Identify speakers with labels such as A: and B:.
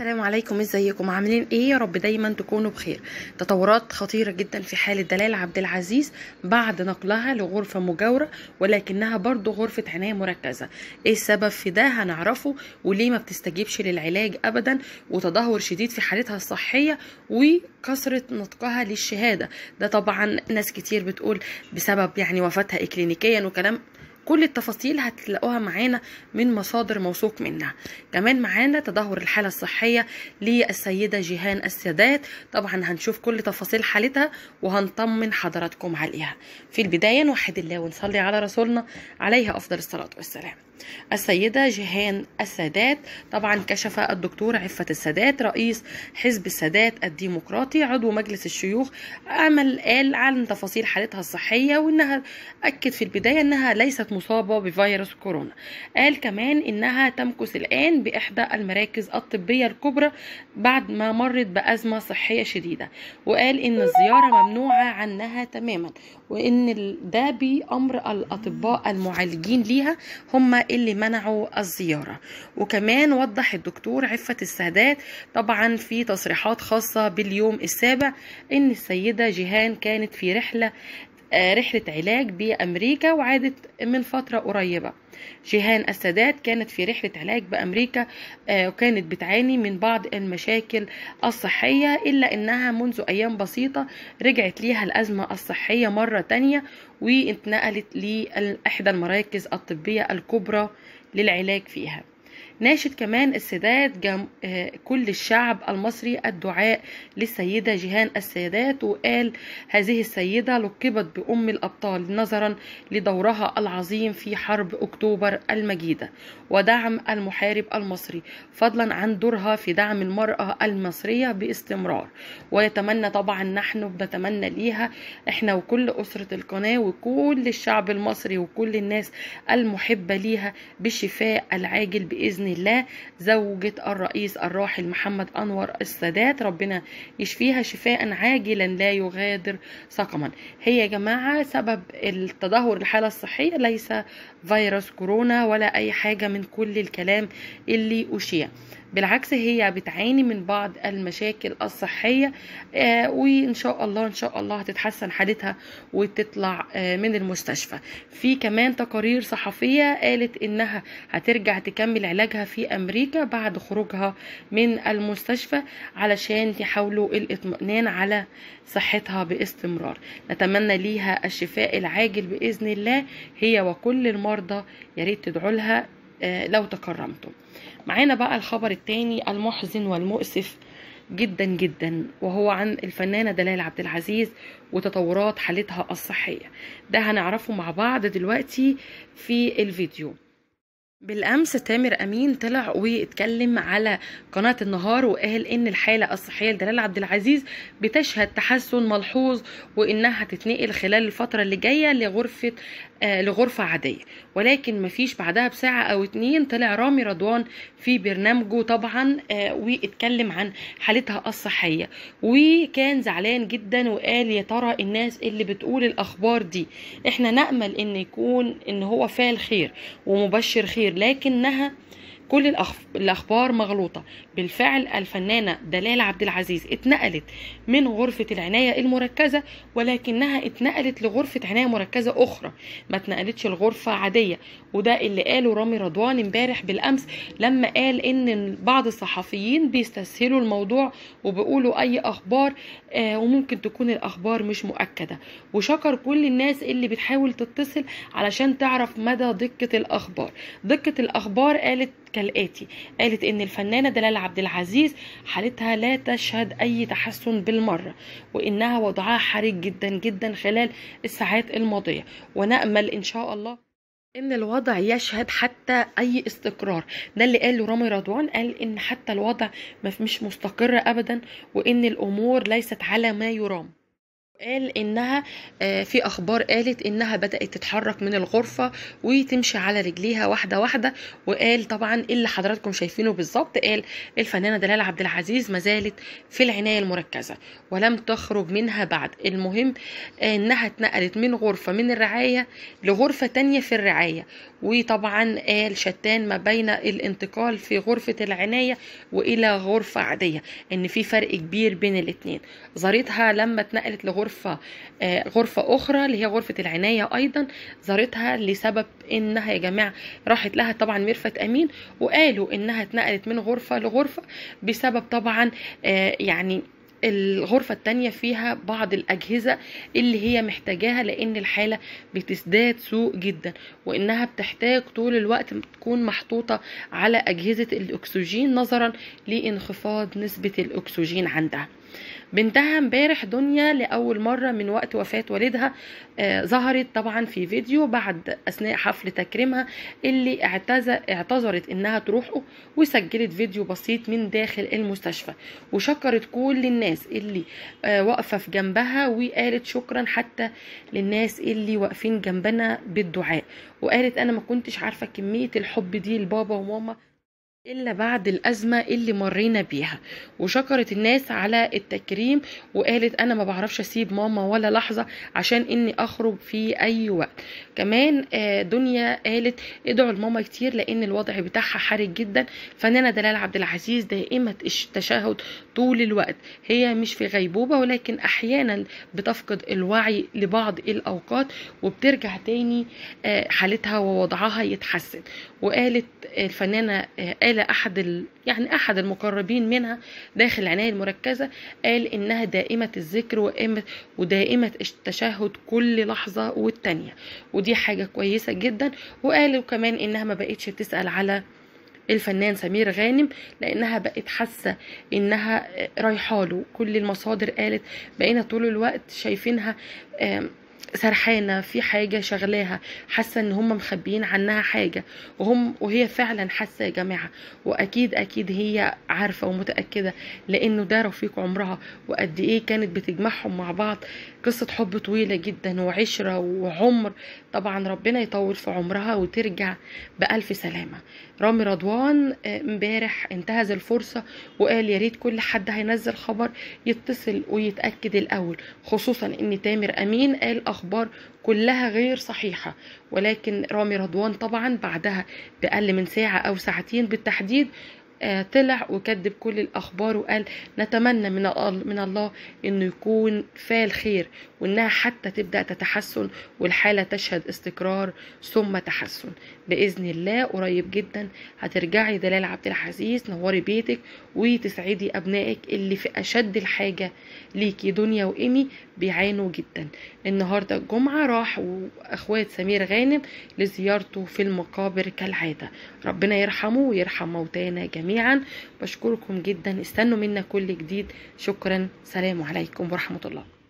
A: السلام عليكم ازيكم عاملين ايه يا رب دايما تكونوا بخير تطورات خطيرة جدا في حالة دلال عبد العزيز بعد نقلها لغرفة مجاورة ولكنها برضو غرفة عناية مركزة ايه السبب في ده هنعرفه وليه ما بتستجيبش للعلاج ابدا وتدهور شديد في حالتها الصحية وكثرة نطقها للشهادة ده طبعا ناس كتير بتقول بسبب يعني وفاتها اكلينيكيا وكلام كل التفاصيل هتلاقوها معانا من مصادر موثوق منها كمان معانا تدهور الحالة الصحية للسيدة جيهان السادات طبعا هنشوف كل تفاصيل حالتها وهنطمن حضراتكم عليها في البداية نوحد الله ونصلي على رسولنا عليه أفضل الصلاة والسلام السيدة جيهان السادات طبعا كشف الدكتور عفة السادات رئيس حزب السادات الديمقراطي عضو مجلس الشيوخ عمل قال عن تفاصيل حالتها الصحية وانها اكد في البداية انها ليست مصابة بفيروس كورونا قال كمان انها تمكث الان باحدى المراكز الطبية الكبرى بعد ما مرت بأزمة صحية شديدة وقال ان الزيارة ممنوعة عنها تماما وان ده بأمر الاطباء المعالجين ليها هم اللي منعوا الزيارة وكمان وضح الدكتور عفة السادات طبعا في تصريحات خاصة باليوم السابع ان السيدة جيهان كانت في رحلة رحلة علاج بأمريكا وعادت من فترة قريبة جيهان السادات كانت في رحلة علاج بأمريكا وكانت بتعاني من بعض المشاكل الصحية إلا إنها منذ أيام بسيطة رجعت ليها الأزمة الصحية مرة تانية واتنقلت لإحدى المراكز الطبية الكبرى للعلاج فيها ناشد كمان السادات جم... كل الشعب المصري الدعاء للسيدة جيهان السادات وقال هذه السيدة لقبت بأم الأبطال نظرا لدورها العظيم في حرب أكتوبر المجيدة ودعم المحارب المصري فضلا عن دورها في دعم المرأة المصرية باستمرار ويتمنى طبعا نحن بنتمنى ليها احنا وكل أسرة القناة وكل الشعب المصري وكل الناس المحبة ليها بالشفاء العاجل بإذن الله زوجة الرئيس الراحل محمد أنور السادات ربنا يشفيها شفاء عاجلا لا يغادر سقما هي يا جماعة سبب التدهور الحالة الصحية ليس فيروس كورونا ولا أي حاجة من كل الكلام اللي أشيع بالعكس هي بتعاني من بعض المشاكل الصحية آه وإن شاء الله إن شاء الله هتتحسن حالتها وتطلع آه من المستشفى في كمان تقارير صحفية قالت إنها هترجع تكمل علاجها في أمريكا بعد خروجها من المستشفى علشان يحاولوا الاطمئنان على صحتها باستمرار نتمنى ليها الشفاء العاجل بإذن الله هي وكل المرضى يا ريت تدعوا لها آه لو تكرمتم معانا بقى الخبر التاني المحزن والمؤسف جدا جدا وهو عن الفنانة دلال عبد العزيز وتطورات حالتها الصحية ده هنعرفه مع بعض دلوقتي في الفيديو بالامس تامر امين طلع واتكلم على قناه النهار وقال ان الحاله الصحيه لدلال عبد العزيز بتشهد تحسن ملحوظ وانها هتتنقل خلال الفتره اللي جايه لغرفه آه لغرفه عاديه ولكن مفيش بعدها بساعه او اتنين طلع رامي رضوان في برنامجه طبعا آه واتكلم عن حالتها الصحيه وكان زعلان جدا وقال يا ترى الناس اللي بتقول الاخبار دي احنا نامل ان يكون ان هو فعل خير ومبشر خير لكنها كل الاخبار مغلوطه بالفعل الفنانه دلال عبد العزيز اتنقلت من غرفه العنايه المركزه ولكنها اتنقلت لغرفه عنايه مركزه اخرى ما اتنقلتش لغرفه عاديه وده اللي قاله رامي رضوان امبارح بالامس لما قال ان بعض الصحفيين بيستسهلوا الموضوع وبيقولوا اي اخبار آه وممكن تكون الاخبار مش مؤكده وشكر كل الناس اللي بتحاول تتصل علشان تعرف مدى دقه الاخبار دقه الاخبار قالت كالآتي قالت إن الفنانة دلال عبد العزيز حالتها لا تشهد أي تحسن بالمرة وإنها وضعها حرج جدا جدا خلال الساعات الماضية ونأمل إن شاء الله ان الوضع يشهد حتى اي استقرار ده اللي قاله رامي رضوان قال ان حتى الوضع مش مستقر ابدا وان الامور ليست على ما يرام قال انها آه، في اخبار قالت انها بدات تتحرك من الغرفه وتمشي على رجليها واحده واحده وقال طبعا اللي حضراتكم شايفينه بالظبط قال الفنانه دلال عبد العزيز ما زالت في العنايه المركزه ولم تخرج منها بعد المهم انها اتنقلت من غرفه من الرعايه لغرفه تانية في الرعايه وطبعا قال شتان ما بين الانتقال في غرفه العنايه والى غرفه عاديه ان في فرق كبير بين الاتنين زارتها لما اتنقلت لغرفه غرفة آه، غرفة أخرى اللي هي غرفة العناية أيضا زارتها لسبب إنها يا جماعة راحت لها طبعا ميرفت أمين وقالوا إنها اتنقلت من غرفة لغرفة بسبب طبعا آه، يعني الغرفة التانية فيها بعض الأجهزة اللي هي محتاجاها لأن الحالة بتزداد سوء جدا وإنها بتحتاج طول الوقت تكون محطوطة على أجهزة الأكسجين نظرا لانخفاض نسبة الأكسجين عندها بنتها امبارح دنيا لاول مره من وقت وفاه والدها آه ظهرت طبعا في فيديو بعد اثناء حفل تكريمها اللي اعتذر اعتذرت انها تروحه وسجلت فيديو بسيط من داخل المستشفى وشكرت كل الناس اللي آه واقفه في جنبها وقالت شكرا حتى للناس اللي واقفين جنبنا بالدعاء وقالت انا ما كنتش عارفه كميه الحب دي لبابا وماما إلا بعد الأزمة اللي مرينا بيها وشكرت الناس على التكريم وقالت أنا ما بعرفش أسيب ماما ولا لحظة عشان إني أخرج في أي وقت كمان آه، دنيا قالت ادعوا لماما كتير لأن الوضع بتاعها حرج جدا فنانة دلال عبد العزيز دائمة التشهد طول الوقت هي مش في غيبوبة ولكن أحيانا بتفقد الوعي لبعض الأوقات وبترجع تاني آه، حالتها ووضعها يتحسن وقالت الفنانة آه، قال أحد ال... يعني أحد المقربين منها داخل العناية المركزة قال إنها دائمة الذكر وإمة ودائمة التشهد كل لحظة والتانية ودي حاجة كويسة جدا وقالوا كمان إنها ما بقتش تسأل على الفنان سمير غانم لانها بقت حاسه انها رايحه له كل المصادر قالت بقينا طول الوقت شايفينها سرحانه في حاجه شغلاها حاسه ان هم مخبيين عنها حاجه وهم وهي فعلا حاسه يا جماعه واكيد اكيد هي عارفه ومتاكده لانه ده رفيق عمرها وقد ايه كانت بتجمعهم مع بعض قصه حب طويله جدا وعشره وعمر طبعا ربنا يطول في عمرها وترجع بالف سلامه رامي رضوان آه، امبارح انتهز الفرصه وقال يا ريت كل حد هينزل خبر يتصل ويتاكد الاول خصوصا ان تامر امين قال اخبار كلها غير صحيحه ولكن رامي رضوان طبعا بعدها باقل من ساعه او ساعتين بالتحديد آه، طلع وكذب كل الاخبار وقال نتمنى من من الله انه يكون فيها الخير وانها حتى تبدا تتحسن والحاله تشهد استقرار ثم تحسن باذن الله قريب جدا هترجعي دلال عبد العزيز نوري بيتك وتسعدي ابنائك اللي في اشد الحاجه ليكي دنيا وايمي بيعانوا جدا النهارده الجمعه راح واخوات سمير غانم لزيارته في المقابر كالعاده ربنا يرحمه ويرحم موتانا جميعا بشكركم جدا استنوا منا كل جديد شكرا سلام عليكم ورحمه الله